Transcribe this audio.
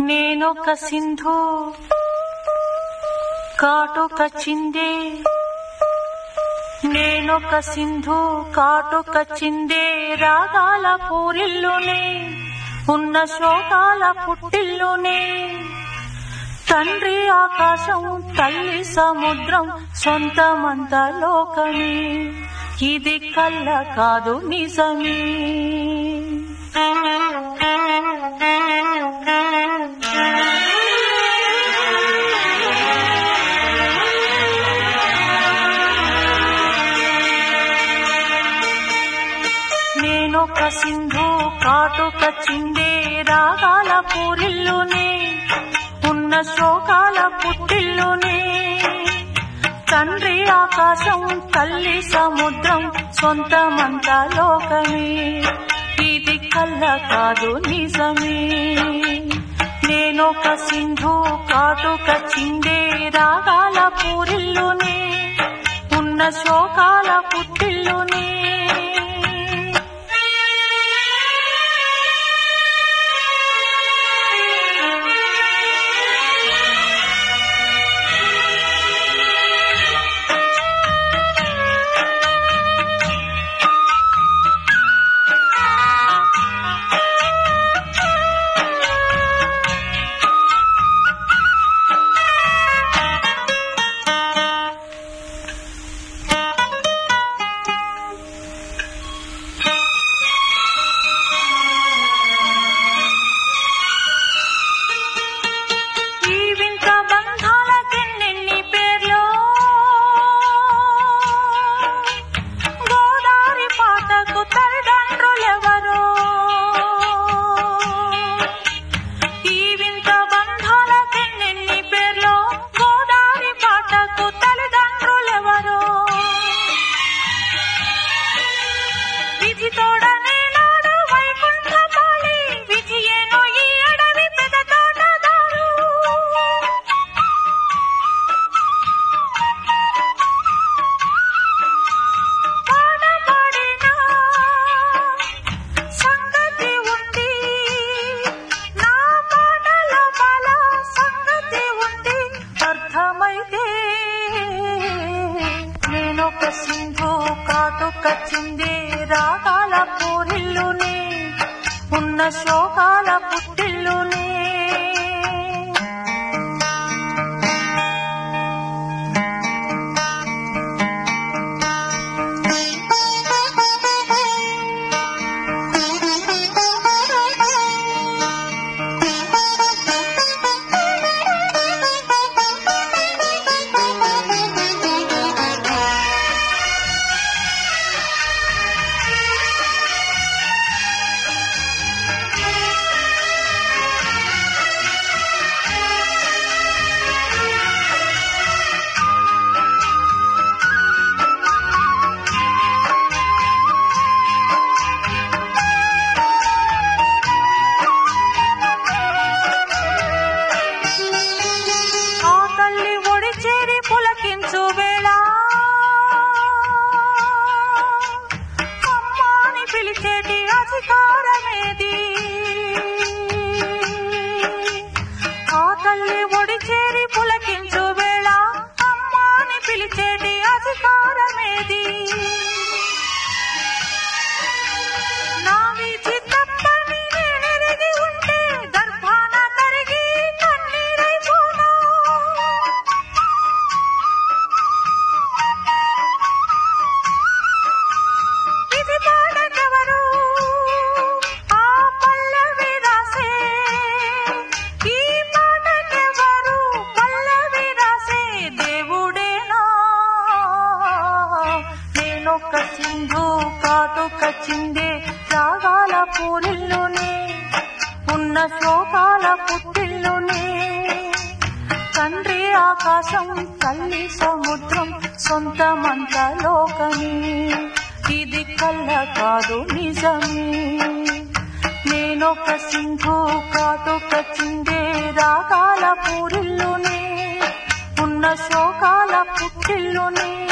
నేనొక సింధు కాటుక చిందే నేనొక సింధు కాటుక చిందే రాగాల పూరిల్లునే ఉన్న శోకాల పుట్టిల్లునే తండ్రి ఆకాశం తల్లి సముద్రం సొంతమంత లోకమే ఇది కళ్ళ కాదు నిజమే నేనొక సింధు కాటుక చిందే రాగాల పూరిల్లునే ఉన్న శోకాల పుట్టిల్లునే తండ్రి ఆకాశం తల్లి సముద్రం సొంతమంత లోకమే ఇది కళ్ళ కాదు నిజమే నేనొక సింధు కాటుక చిందే రాగాల పూరిల్లునే ఉన్న శోకాల పుట్టిల్లునే ఈ వింత బంధాలకెన్నెన్ని పేర్లో గోదారి పాటకు తల్లిదండ్రులెవరో ఈ వింత బంధాలకెన్నెన్ని పేర్లో గోదారి పాటకు తల్లిదండ్రులెవరో విధి తోడనే నాడు వైకుంఠపాళి విజయేనో ఈ అడవి పెద తోటదారు పాడబడిన సంగతి ఉంది నా పాటలో బల సంగతి ఉంది అర్థమైతే నేనొక సింధు కాటుక చిందే రాగాల పూరిల్లునే ఉన్న శోకాల పుట్టిల్లునే ఆ తల్లి ఒడి చేరి పులకించు వేళ అమ్మాని పిలిచేటి అధికారమేది ఆ తల్లి ఒడి చేరి పులకించు వేళ అమ్మాని పిలిచేటి అధికారమేది నా విధి తప్పని నేనెరిగి ఉంటే గర్భాన కరిగి కన్నీరైపోనా ఇది పాడకెవరు ఆ పల్లవి రాసే ఈ పాటకెవరు పల్లవి రాసే దేవుడేనా నేనొక సింధు కాటుక చిందే రాగాల పూరిల్లునే ఉన్న శోకాల పుట్టిల్లునే తండ్రి ఆకాశం తల్లి సముద్రం సొంతమంత లోకమే ఇది కళ్ళ కాదు నిజమే నేనొక సింధు కాటుక చిందే రాగాల పూరిల్లునే ఉన్న శోకాల పుట్టిల్లునే